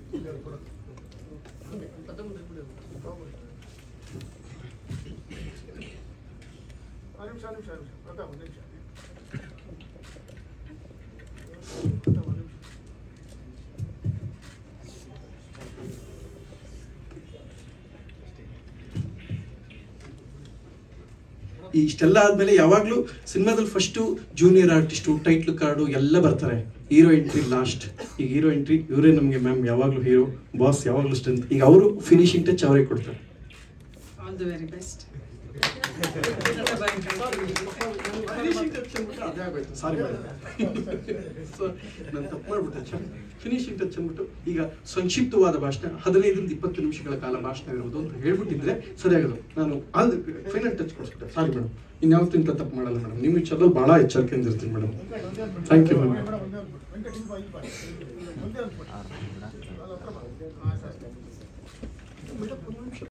ನಿಮಿಷ ನಿಮಿಷ ನಿಮಿಷ ಪ್ರತಾಪ್ ಒಂದು ನಿಮಿಷ ಪ್ರತಾಪ್ ಒಂದು ನಿಮಿಷ ಈ ಇಷ್ಟೆಲ್ಲ ಆದ್ಮೇಲೆ ಯಾವಾಗ್ಲೂ ಸಿನಿಮಾದಲ್ಲಿ first junior artist title card ಎಲ್ಲ ಬರ್ತಾರೆ ಹೀರೋ ಎಂಟ್ರಿ ಲಾಸ್ಟ್ ಈಗ ಹೀರೋ ಎಂಟ್ರಿ ಇವರೇ ನಮಗೆ ಮ್ಯಾಮ್ ಯಾವಾಗ್ಲೂ ಹೀರೋ ಬಾಸ್ ಯಾವಾಗ್ಲೂ ಸ್ಟ್ರೆಂತ್ ಈಗ ಅವರು ಫಿನಿಶಿಂಗ್ ಟಚ್ ಅವರೇ ಕೊಡ್ತಾರೆ all the very best sorry ನಾನು ತಪ್ಪು ಮಾಡ್ಬಿಟ್ಟೆ ಫಿನಿಶಿಂಗ್ ಟಚ್ ಅಂದ್ಬಿಟ್ಟು ಈಗ ಸಂಕ್ಷಿಪ್ತವಾದ ಭಾಷಣ ಹದಿನೈದರಿಂದ ಇಪ್ಪತ್ತು ನಿಮಿಷಗಳ ಕಾಲ ಭಾಷಣ ಇರುವುದು ಅಂತ ಹೇಳ್ಬಿಟ್ಟಿದ್ರೆ ಸರಿಯಾಗದು ನಾನು ಆಲ್ ಫೈನಲ್ ಟಚ್ ಕೊಡಿಸ್ಬಿಟ್ಟೆ ಸಾರಿ ಮೇಡಮ್ ಇನ್ಯಾವತ್ತಿಂತ ತಪ್ಪು ಮಾಡಲ್ಲ ಮೇಡಮ್ ನಿಮ್ಮ ವಿಚಾರದಲ್ಲಿ ಭಾಳ ಎಚ್ಚರಿಕೆಯಿಂದ ಇರ್ತೀನಿ madam thank you madam madam ಒಂದೇ ಒಂದು ವೆಂಕಟ್ ಇಲ್ಲಿ ಬಾ, ಇಲ್ಲಿ ಬಾ. ಒಂದೇ ಒಂದು ಅಲ್ಲಿ ಹತ್ರ ಬಾ. ಆ, ಸರಿ. ಮೇಡಮ್ ಒಂದು ನಿಮಿಷ